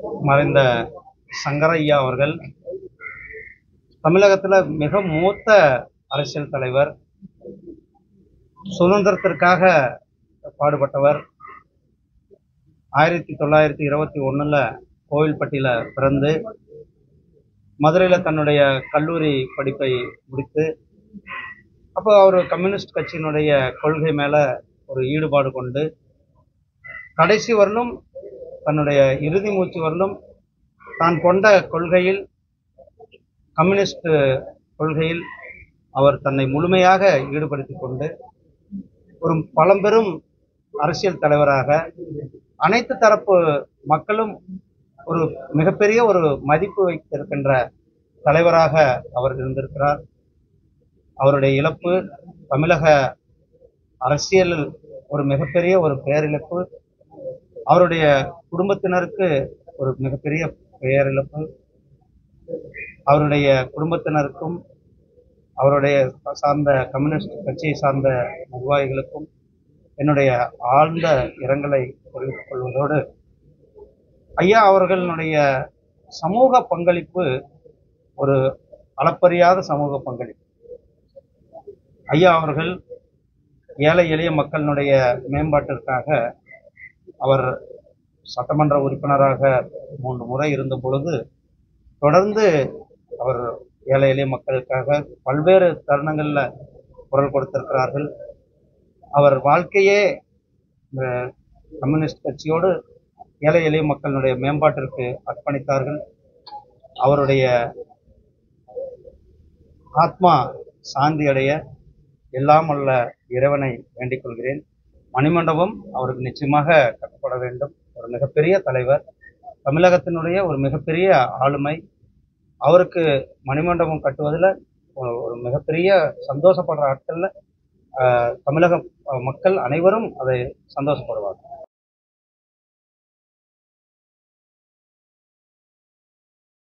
மறைந்த சங்கரையா அவர்கள் தமிழகத்தில் மிக மூத்த அரசியல் தலைவர் சுதந்திரத்திற்காக பாடுபட்டவர் ஆயிரத்தி தொள்ளாயிரத்தி இருபத்தி ஒன்றில் கோவில்பட்டியில் பிறந்து மதுரையில் தன்னுடைய கல்லூரி படிப்பை முடித்து அப்போ அவர் கம்யூனிஸ்ட் கட்சியினுடைய கொள்கை மேலே ஒரு ஈடுபாடு கொண்டு கடைசி வரலும் தன்னுடைய இறுதி மூச்சு வரலும் தான் கொண்ட கொள்கையில் கம்யூனிஸ்ட் கொள்கையில் அவர் தன்னை முழுமையாக ஈடுபடுத்திக் கொண்டு ஒரு பழம்பெரும் அரசியல் தலைவராக அனைத்து தரப்பு மக்களும் ஒரு மிகப்பெரிய ஒரு மதிப்பு வைத்திருக்கின்ற தலைவராக அவர் இருந்திருக்கிறார் அவருடைய இழப்பு தமிழக அரசியலில் ஒரு மிகப்பெரிய ஒரு பேரிழப்பு அவருடைய குடும்பத்தினருக்கு ஒரு மிகப்பெரிய பேரிழப்பு அவருடைய குடும்பத்தினருக்கும் அவருடைய சார்ந்த கம்யூனிஸ்ட் கட்சியை சார்ந்த நிர்வாகிகளுக்கும் என்னுடைய ஆழ்ந்த இரங்கலை தெரிவித்துக் கொள்வதோடு ஐயா அவர்களுடைய சமூக பங்களிப்பு ஒரு அளப்பரியாத சமூக பங்களிப்பு ஐயா அவர்கள் ஏழை எளிய மக்களினுடைய மேம்பாட்டிற்காக அவர் சட்டமன்ற உறுப்பினராக மூன்று முறை இருந்த பொழுது தொடர்ந்து அவர் ஏழை எளிய மக்களுக்காக பல்வேறு தருணங்களில் குரல் கொடுத்திருக்கிறார்கள் அவர் வாழ்க்கையே இந்த கம்யூனிஸ்ட் கட்சியோடு ஏழை எளிய மக்களுடைய மேம்பாட்டிற்கு அர்ப்பணித்தார்கள் அவருடைய ஆத்மா சாந்தி அடைய எல்லாம் அல்ல இறைவனை வேண்டிக் கொள்கிறேன் மணிமண்டபம் அவருக்கு நிச்சயமாக கட்டப்பட வேண்டும் ஒரு மிகப்பெரிய தலைவர் தமிழகத்தினுடைய ஒரு மிகப்பெரிய ஆளுமை அவருக்கு மணிமண்டபம் கட்டுவதில் ஒரு ஒரு மிகப்பெரிய சந்தோஷப்படுற ஆட்களில் தமிழக மக்கள் அனைவரும் அதை சந்தோஷப்படுவார்கள்